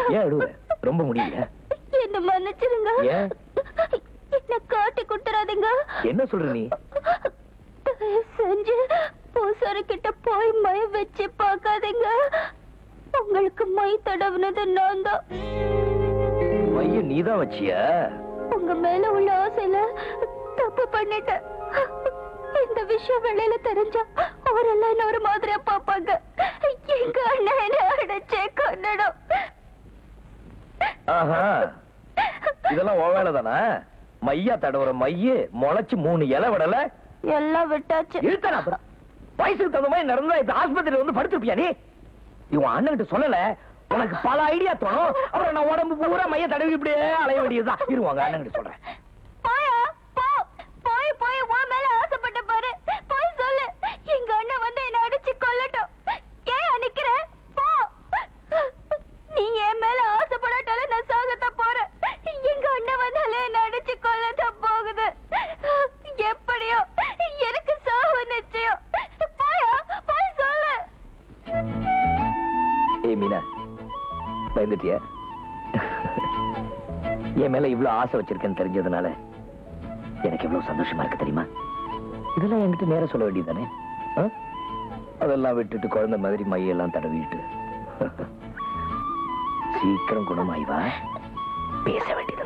ஏன் அழுவ ரொம்ப முடியல என்ன மன்னிச்சிருங்க ஏன்? என்ன காட்டி கொடுத்துறாதீங்க என்ன சொல்ற நீ தயவு செஞ்சு பூசாரி கிட்ட போய் மை வச்சு பார்க்காதீங்க உங்களுக்கு மை தடவுனது நான் தான் மைய நீதான் வச்சியா உங்க மேல உள்ள ஆசையில தப்பு பண்ணிட்டேன் இந்த விஷயம் வெளியில தெரிஞ்சா அவரெல்லாம் என்ன ஒரு மாதிரியா பாப்பாங்க எங்க அண்ணன் என்ன அடைச்சே கொன்னடும் ஆஹா இதெல்லாம் உன் வேலை தானா மையா தடவுற மைய முளைச்சு மூணு இலை விடல எல்லாம் விட்டாச்சு இழுத்தன அப்புறம் வயசுக்கு தகுந்த மாதிரி நடந்தா இப்ப ஆஸ்பத்திரியில வந்து படுத்திருப்பியா நீ இவன் அண்ணன் கிட்ட சொல்லல உனக்கு பல ஐடியா தோணும் அப்புறம் நான் உடம்பு பூரா மைய தடவி இப்படியே அலைய வேண்டியதுதான் இருவாங்க அண்ணன் கிட்ட சொல்றேன் போயா போ போய் போய் உன் மேல ஆசைப்பட்ட பாரு போய் சொல்லு எங்க அண்ணன் வந்து என்ன அடிச்சு கொல்லட்டும் ஏன் நிக்கிற போ நீ என் மேல ஆசைப்படாட்டாலும் நான் சாகத்தான் போறேன் எங்க அண்ணன் வந்தாலே என்ன அடிச்சு கொல்லத்தான் போகுது எப்படியோ எனக்கு சாவு நிச்சயம் போயா போய் சொல்லு ஏய் மீனா பயந்துட்டிய என் மேல இவ்வளவு ஆசை வச்சிருக்கேன்னு தெரிஞ்சதுனால எனக்கு எவ்வளவு சந்தோஷமா இருக்கு தெரியுமா இதெல்லாம் என்கிட்ட நேரா சொல்ல வேண்டியதானே அதெல்லாம் விட்டுட்டு குழந்தை மாதிரி மையெல்லாம் தடவிட்டு சீக்கிரம் குணமாய்வா பேச வேண்டியது